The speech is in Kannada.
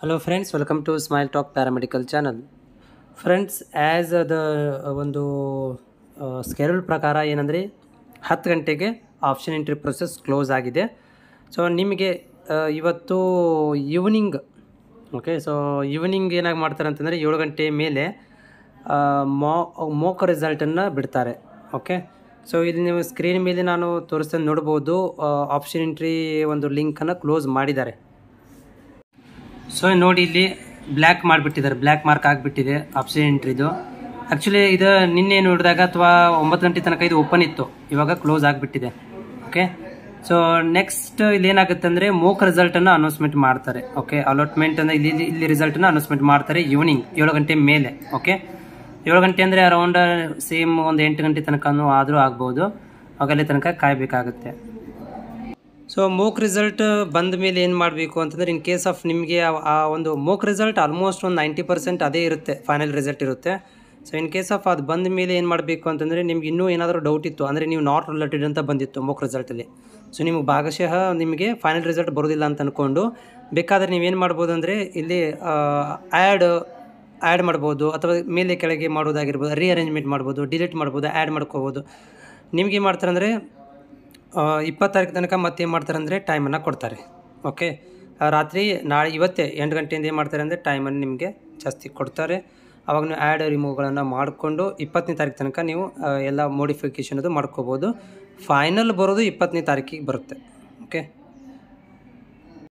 hello friends welcome to smile talk paramedical channel friends as the ಒಂದು ಸ್ಕೆಡ್ಯೂಲ್ ಪ್ರಕಾರ ಏನಂದರೆ ಹತ್ತು ಗಂಟೆಗೆ ಆಪ್ಷನ್ ಎಂಟ್ರಿ ಪ್ರೊಸೆಸ್ ಕ್ಲೋಸ್ ಆಗಿದೆ ಸೊ ನಿಮಗೆ ಆ, ಇವತ್ತು ಈವ್ನಿಂಗ್ ಓಕೆ ಸೊ ಈವ್ನಿಂಗ್ ಏನಾಗಿ ಮಾಡ್ತಾರೆ ಅಂತಂದರೆ ಏಳು ಗಂಟೆ ಮೇಲೆ ಆ, ಮಾ ಮೋಕ್ ರಿಸಲ್ಟನ್ನು ಬಿಡ್ತಾರೆ ಓಕೆ ಸೊ ಇಲ್ಲಿ ನೀವು ಸ್ಕ್ರೀನ್ ಮೇಲೆ ನಾನು ತೋರಿಸ್ತೇನೆ ನೋಡ್ಬೋದು ಆಪ್ಷನ್ ಎಂಟ್ರಿ ಒಂದು ಲಿಂಕನ್ನು ಕ್ಲೋಸ್ ಮಾಡಿದ್ದಾರೆ ಸೊ ನೋಡಿ ಇಲ್ಲಿ ಬ್ಲ್ಯಾಕ್ ಮಾಡಿಬಿಟ್ಟಿದ್ದಾರೆ ಬ್ಲ್ಯಾಕ್ ಮಾರ್ಕ್ ಆಗಿಬಿಟ್ಟಿದೆ ಆಪ್ಷನ್ ಎಂಟ್ರಿದು ಆ್ಯಕ್ಚುಲಿ ಇದು ನಿನ್ನೆ ನೋಡಿದಾಗ ಅಥವಾ ಒಂಬತ್ತು ಗಂಟೆ ತನಕ ಇದು ಓಪನ್ ಇತ್ತು ಇವಾಗ ಕ್ಲೋಸ್ ಆಗಿಬಿಟ್ಟಿದೆ ಓಕೆ ಸೊ ನೆಕ್ಸ್ಟ್ ಇಲ್ಲಿ ಏನಾಗುತ್ತೆ ಅಂದರೆ ಮೋಕ್ ರಿಸಲ್ಟನ್ನು ಅನೌನ್ಸ್ಮೆಂಟ್ ಮಾಡ್ತಾರೆ ಓಕೆ ಅಲಾಟ್ಮೆಂಟ್ ಅಂದರೆ ಇಲ್ಲಿ ಇಲ್ಲಿ- ಇಲ್ಲಿ ರಿಸಲ್ಟನ್ನು ಅನೌನ್ಸ್ಮೆಂಟ್ ಮಾಡ್ತಾರೆ ಈವ್ನಿಂಗ್ ಏಳು ಗಂಟೆ ಮೇಲೆ ಓಕೆ ಏಳು ಗಂಟೆ ಅಂದರೆ ಅರೌಂಡ್ ಸೇಮ್ ಒಂದು ಎಂಟು ಗಂಟೆ ತನಕನೂ ಆದರೂ ಆಗ್ಬೋದು ಅವಾಗಲ್ಲಿ ತನಕ ಕಾಯಬೇಕಾಗುತ್ತೆ ಸೊ ಮೋಕ್ ರಿಸಲ್ಟ್ ಬಂದ ಮೇಲೆ ಏನು ಮಾಡಬೇಕು ಅಂತಂದರೆ ಇನ್ ಕೇಸ್ ಆಫ್ ನಿಮಗೆ ಆ- ಆ ಒಂದು ಮೋಕ್ ರಿಸಲ್ಟ್ ಆಲ್ಮೋಸ್ಟ್ ಒಂದು ನೈಂಟಿ ಪರ್ಸೆಂಟ್ ಅದೇ ಇರುತ್ತೆ ಫೈನಲ್ ರಿಸಲ್ಟ್ ಇರುತ್ತೆ ಸೊ ಇನ್ ಕೇಸ್ ಆಫ್ ಅದು ಬಂದ ಮೇಲೆ ಏನು ಮಾಡಬೇಕು ಅಂತಂದರೆ ನಿಮ್ಗೆ ಇನ್ನೂ ಏನಾದರೂ ಡೌಟ್ ಇತ್ತು ಅಂದರೆ ನೀವು ನಾಟ್ ರಿಲೇಟೆಡ್ ಅಂತ ಬಂದಿತ್ತು ಮೋಕ್ ರಿಸಲ್ಟಲ್ಲಿ ಸೊ ನಿಮಗೆ ಭಾಗಶಃ ನಿಮಗೆ ಫೈನಲ್ ರಿಸಲ್ಟ್ ಬರೋದಿಲ್ಲ ಅಂತ ಅಂದ್ಕೊಂಡು ಬೇಕಾದರೆ ನೀವೇನು ಮಾಡ್ಬೋದು ಅಂದರೆ ಇಲ್ಲಿ ಆ್ಯಡ್ ಆ್ಯಡ್ ಮಾಡ್ಬೋದು ಅಥವಾ ಮೇಲೆ ಕೆಳಗೆ ಮಾಡೋದಾಗಿರ್ಬೋದು ರೀಅರೇಂಜ್ಮೆಂಟ್ ಮಾಡ್ಬೋದು ಡಿಲೀಟ್ ಮಾಡ್ಬೋದು ಆ್ಯಡ್ ಮಾಡ್ಕೋಬೋದು ನಿಮ್ಗೆ ಏನು ಮಾಡ್ತಾರೆ ಅಂದರೆ ಇಪ್ಪತ್ತು ತಾರೀಕು ತನಕ ಮತ್ತೇನು ಮಾಡ್ತಾರೆ ಅಂದರೆ ಟೈಮನ್ನು ಕೊಡ್ತಾರೆ ಓಕೆ ಆ, ರಾತ್ರಿ ನಾಳೆ ಇವತ್ತೇ ಎಂಟು ಗಂಟೆಯಿಂದ ಏನು ಮಾಡ್ತಾರೆ ಅಂದರೆ ಟೈಮನ್ನು ನಿಮಗೆ ಜಾಸ್ತಿ ಕೊಡ್ತಾರೆ ಅವಾಗ ನೀವು ಆ್ಯಡ್ ರಿಮೂವ್ಗಳನ್ನು ಮಾಡಿಕೊಂಡು ಇಪ್ಪತ್ತನೇ ತಾರೀಕು ತನಕ ನೀವು ಆ, ಎಲ್ಲ ಮೋಡಿಫಿಕೇಷನ್ ಅದು ಮಾಡ್ಕೋಬೋದು ಫೈನಲ್ ಬರೋದು ಇಪ್ಪತ್ತನೇ ತಾರೀಕಿಗೆ ಬರುತ್ತೆ ಓಕೆ